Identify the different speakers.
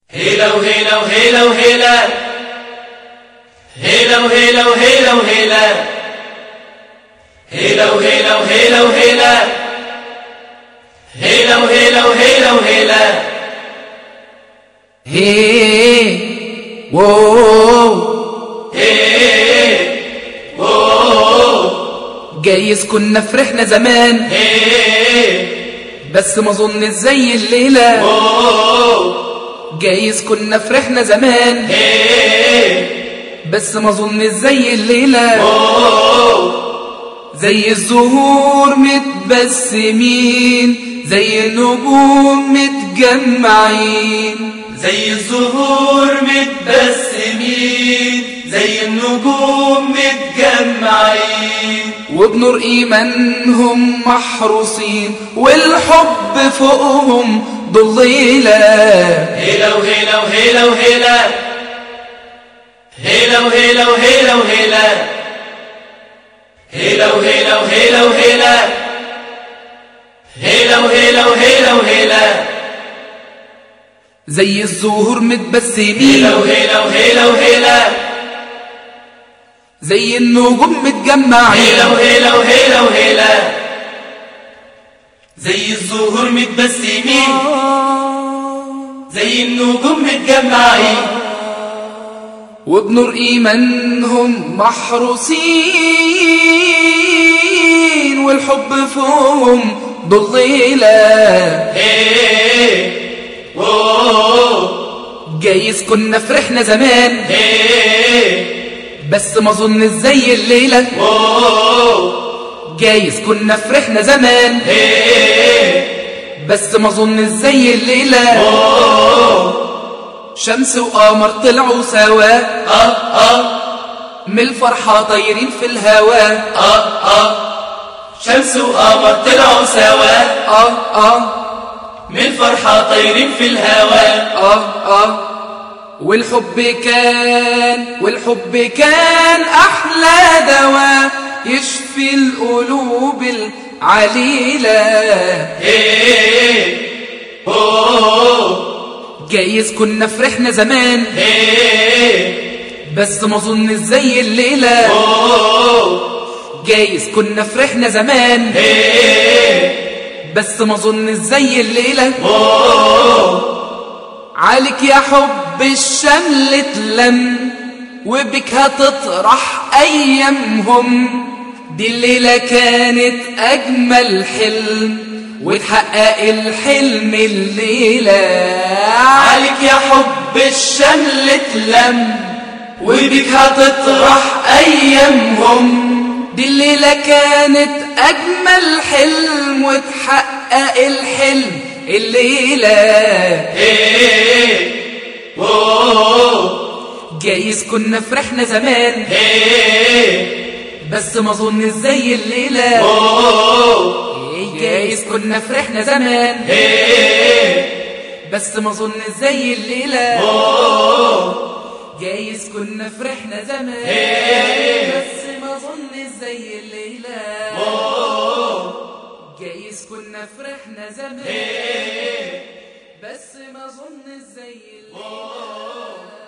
Speaker 1: هيلا وهيلا وهيلا وهيلا هيلا وهيلا وهيلا وهيلا هيلا وهيلا وهيلا وهيلا هيلا وهيلا وهيلا وهيلا
Speaker 2: هي وو
Speaker 1: هي وو
Speaker 2: جايز كنا فرحنا زمان
Speaker 1: هي
Speaker 2: بس ما ظن زي الليلة
Speaker 1: وو
Speaker 2: جايز كنا فرحنا زمان
Speaker 1: هي
Speaker 2: بس ما ظن زي الليلة
Speaker 1: وو
Speaker 2: زي الزهور متبسمين زي النجوم متجمعين
Speaker 1: زي الزهور متبسمين زي النجوم متجمعين
Speaker 2: وبنور إيمانهم محروسين والحب فوقهم ضليلة
Speaker 1: هيلا وهيلا وهيلا وهيلا هيلا وهيلا وهيلا وهيلا هيلا وهيلا وهيلا وهيلا هيلا وهيلا وهيلا وهيلا
Speaker 2: زي الزهور
Speaker 1: هيلا
Speaker 2: متبسمين
Speaker 1: وهيلا وهيلا وهيلا
Speaker 2: زي النجوم
Speaker 1: هيلا
Speaker 2: متجمعين
Speaker 1: وهيلا وهيلا وهيلا زي الزهور متبسمين زي النجوم متجمعين
Speaker 2: وبنور إيمانهم محروسين والحب فوقهم ضليلة
Speaker 1: هي وو
Speaker 2: جايز كنا فرحنا زمان
Speaker 1: هي
Speaker 2: بس ما ظن زي الليلة
Speaker 1: وو
Speaker 2: جايز كنا فرحنا زمان
Speaker 1: هي
Speaker 2: بس ما ظن زي الليلة
Speaker 1: وو
Speaker 2: شمس وقمر طلعوا سوا
Speaker 1: اه اه
Speaker 2: من الفرحة طايرين في الهوا
Speaker 1: اه اه شمس وقمر طلعوا سوا
Speaker 2: آه آه
Speaker 1: من الفرحة طايرين في الهواء
Speaker 2: آه آه والحب كان والحب كان أحلى دواء يشفي القلوب العليلة
Speaker 1: هي وو
Speaker 2: جايز كنا فرحنا زمان
Speaker 1: هي
Speaker 2: بس ما ظن زي الليلة
Speaker 1: وو
Speaker 2: جايز كنا فرحنا زمان
Speaker 1: هي
Speaker 2: بس ما ظن زي الليلة
Speaker 1: وو
Speaker 2: عليك يا حب الشمل اتلم وبك هتطرح ايامهم دي الليلة كانت اجمل حلم وتحقق الحلم الليلة
Speaker 1: عليك يا حب الشمل اتلم وبك هتطرح ايامهم
Speaker 2: دي الليلة كانت اجمل حلم وتحقق الحلم الليلة
Speaker 1: هي وو
Speaker 2: جايز كنا فرحنا زمان
Speaker 1: هي
Speaker 2: بس ما ظن زي الليلة
Speaker 1: وو
Speaker 2: جايز كنا فرحنا زمان
Speaker 1: هي
Speaker 2: بس ما ظن زي الليلة
Speaker 1: وو
Speaker 2: جايز كنا فرحنا زمان بس ما ظن زي الليلة جايز كنا فرحنا زمان بس ما ظن زي الليلة